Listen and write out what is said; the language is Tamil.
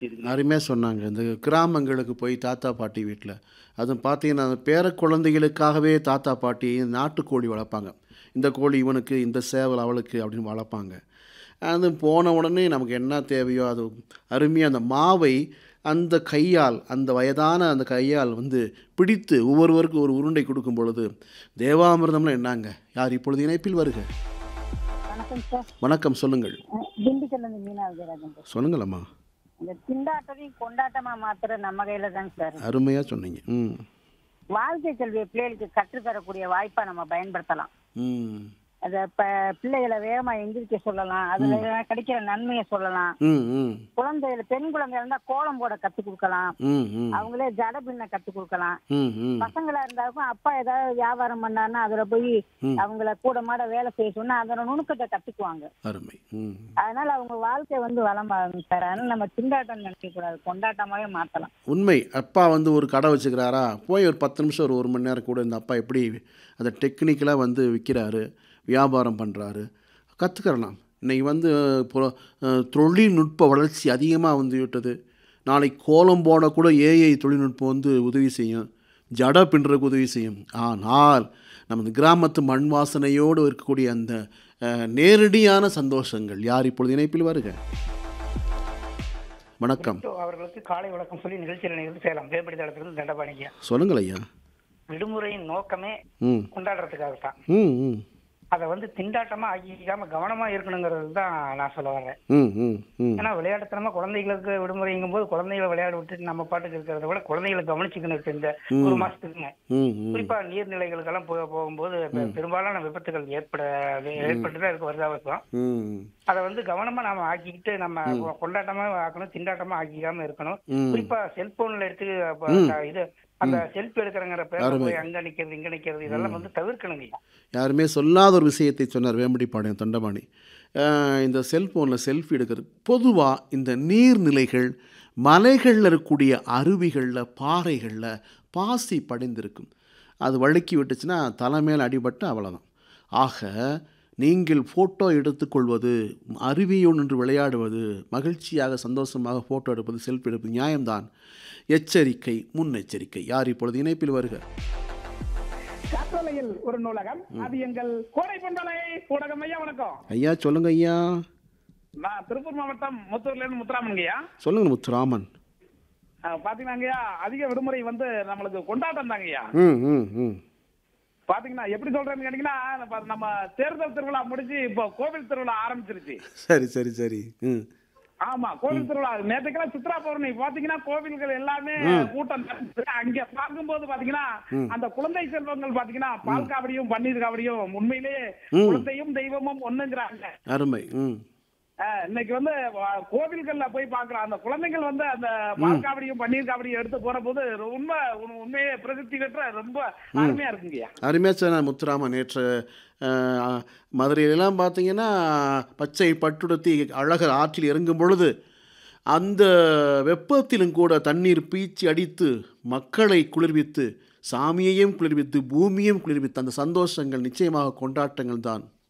இதுக்கு அருமையாக சொன்னாங்க இந்த கிராமங்களுக்கு போய் தாத்தா பாட்டி வீட்டில் அதுவும் பார்த்தீங்கன்னா அந்த பேர குழந்தைகளுக்காகவே தாத்தா பாட்டி நாட்டுக்கோழி வளர்ப்பாங்க இந்த கோழி இவனுக்கு இந்த சேவல் அவளுக்கு அப்படின்னு வளர்ப்பாங்க அது போன உடனே நமக்கு என்ன தேவையோ அது அருமையாக அந்த மாவை அந்த கையால் அந்த வயதான அந்த கையால் வந்து பிடித்து ஒவ்வொருவருக்கும் ஒரு உருண்டை கொடுக்கும் பொழுது தேவாமிர்தம்லாம் என்னங்க யார் இப்பொழுது இணைப்பில் வருக வணக்கம் சார் வணக்கம் சொல்லுங்கள் அஹ் திண்டுக்கல்ல இருந்து மீனா விஜயராஜன் சார் சொல்லுங்களம்மா இந்த திண்டாட்டத்தையும் கொண்டாட்டமா மாத்துற நம்ம கையில தாங்க சார் அருமையாக சொன்னீங்க ம் வாழ்க்கை கல்வியை பிள்ளைகளுக்கு கற்றுத்தரக்கூடிய வாய்ப்பா நம்ம பயன்படுத்தலாம் ம் அத இப்ப பிள்ளைகளை வேகமா எந்திரிக்க சொல்லலாம் அதுல கிடைக்கிற நன்மையை சொல்லலாம் ம் ம் குழந்தைகள் பெண் குழந்தைகள் இருந்தா கோலம் போட கத்து கொடுக்கலாம் ம் ம் அவங்களே ஜட பின்ன கத்து கொடுக்கலாம் ம் ம் பசங்களா இருந்தாலும் அப்பா ஏதாவது வியாபாரம் பண்ணாருன்னா அதுல போய் ம். அவங்கள கூட மாட வேலை செய்ய சொன்னா அதோட நுணுக்கத்தை கத்துக்குவாங்க அருமை ம் அதனால அவங்க வாழ்க்கை வந்து வளமாகும் சார் அதனால நம்ம திண்டாட்டம் நினைக்க கூடாது கொண்டாட்டமாவே மாத்தலாம் உண்மை அப்பா வந்து ஒரு கடை வச்சுக்கிறாரா போய் ஒரு பத்து நிமிஷம் ஒரு ஒரு மணி நேரம் கூட இந்த அப்பா எப்படி அதை டெக்னிக்கலாக வந்து விற்கிறாரு வியாபாரம் பண்ணுறாரு கற்றுக்கிறலாம் இன்னைக்கு வந்து புற- அஹ், தொழில்நுட்ப வளர்ச்சி அதிகமாக வந்து விட்டது நாளைக்கு கோலம் போட கூட ஏஐ தொழில்நுட்பம் வந்து உதவி செய்யும் ஜட பின்னுறதுக்கு உதவி செய்யும் ஆனால் நமது கிராமத்து மண் வாசனையோடு இருக்கக்கூடிய அந்த அஹ், நேரடியான சந்தோஷங்கள் யார் இப்பொழுது இணைப்பில் வருக வணக்கம் அவர்களுக்கு காலை வணக்கம் சொல்லி நிகழ்ச்சியில் நிகழ்ச்சி செய்யலாம் வேப்படி தளத்திலிருந்து தண்டபாணிங்க சொல்லுங்கள் ஐயா விடுமுறையின் நோக்கமே ம் கொண்டாடுறதுக்காக தான் ம் ம் அதை வந்து திண்டாட்டமா ஆக்கிக்காம கவனமா இருக்கணுங்கிறது தான் நான் சொல்ல வரேன் ம் ம் ம் ஏன்னா விளையாட்டுத்தனமா குழந்தைகளுக்கு விடுமுறைங்கும் போது குழந்தைகளை விளையாட விட்டு நம்ம பாட்டுக்கு இருக்கிறத விட குழந்தைகளை கவனிச்சுக்கணும் இப்ப இந்த ஒரு மாசத்துக்குங்க ம் ம் குறிப்பா நீர்நிலைகளுக்கெல்லாம் போக போகும்போது பெ- பெரும்பாலான விபத்துகள் ஏற்பட ஏற்பட்டு தான் இருக்கு வருதாவசம் ம் அதை வந்து கவனமா நாம ஆக்கிக்கிட்டு நம்ம கொண்டாட்டமா ஆக்கணும் திண்டாட்டமா ஆக்கிக்காம இருக்கணும் ம். குறிப்பா செல்போன்ல எடுத்து அப்ப அந்த இது அந்த செல்ஃபி எடுக்கிறங்கிற பேர்ல அருமை. போய் அங்க நிக்கிறது இங்க நிக்கிறது இதெல்லாம் வந்து தவிர்க்கணுங்க யாருமே சொல்லாத ஒரு விஷயத்தை சொன்னார் வேம்படிப்பாளையம் தொண்டமாணி அஹ், இந்த செல்ஃபோனில் செல்ஃபி எடுக்கிறது பொதுவாக இந்த நீர்நிலைகள் மலைகளில் இருக்கக்கூடிய அருவிகளில் பாறைகளில் பாசி படிந்திருக்கும் அது வழுக்கி விட்டுச்சுன்னா தலை மேல் அடிபட்டு அவ்வளோதான் ஆக நீங்கள் ஃபோட்டோ எடுத்துக்கொள்வது அருவியோடு நின்று விளையாடுவது மகிழ்ச்சியாக சந்தோஷமாக ஃபோட்டோ எடுப்பது செல்ஃபி எடுப்பது நியாயம்தான் எச்சரிக்கை முன்னெச்சரிக்கை யார் இப்பொழுது இணைப்பில் வருக கற்றலையில் ஒரு நூலகம் அது எங்கள் கோடை பண்பலை ஊடகம் ஐயா வணக்கம் ஐயா சொல்லுங்க ஐயா நான் திருப்பூர் மாவட்டம் முத்தூர்ல இருந்து முத்துராமன்கையா சொல்லுங்க முத்துராமன் பாத்தீங்கன்னாங்கய்யா அதிக விடுமுறை வந்து நம்மளுக்கு கொண்டாட்டம் தாங்கய்யா ம் ம் ம் பாத்தீங்கன்னா எப்படி சொல்றேன்னு கேட்டீங்கன்னா நம்ம- நம்ம தேர்தல் திருவிழா முடிஞ்சு இப்போ கோவில் திருவிழா ஆரம்பிச்சிருச்சு சரி சரி சரி ம் ஆமா கோவில் திருவிழா நேற்றுக்கெல்லாம் சித்ரா பௌர்ணமி பாத்தீங்கன்னா கோவில்கள் எல்லாமே கூட்டம் நடந்துச்சு. அங்க பார்க்கும்போது பாத்தீங்கன்னா அந்த குழந்தை செல்வங்கள் பாத்தீங்கன்னா பால் காவடியும் பன்னீர் காவடியும் உண்மையிலேயே குழந்தையும் தெய்வமும் ஒண்ணுங்கிறாங்க அருமை ம் ஆஹ் இன்னைக்கு வந்து வ- கோவில்கள்ல போய் பார்க்கலாம் அந்த குழந்தைகள் வந்து அந்த பால் காவடியும் பன்னீர் காவடியும் எடுத்து போற போது ரொம்ப உண்- உண்மையே பிரசித்தி பெற்ற ரொம்ப அருமையா இருக்குங்கய்யா அருமையாக சொன்ன முத்துராமன் நேற்று அஹ், மதுரையிலலாம் பார்த்தீங்கன்னா பச்சை பட்டுடுத்தி அழகர் ஆற்றில் இறங்கும் பொழுது அந்த வெப்பத்திலும் கூட தண்ணீர் பீச்சி அடித்து மக்களை குளிர்வித்து சாமியையும் குளிர்வித்து பூமியையும் குளிர்வித்து அந்த சந்தோஷங்கள் நிச்சயமாக கொண்டாட்டங்கள் தான்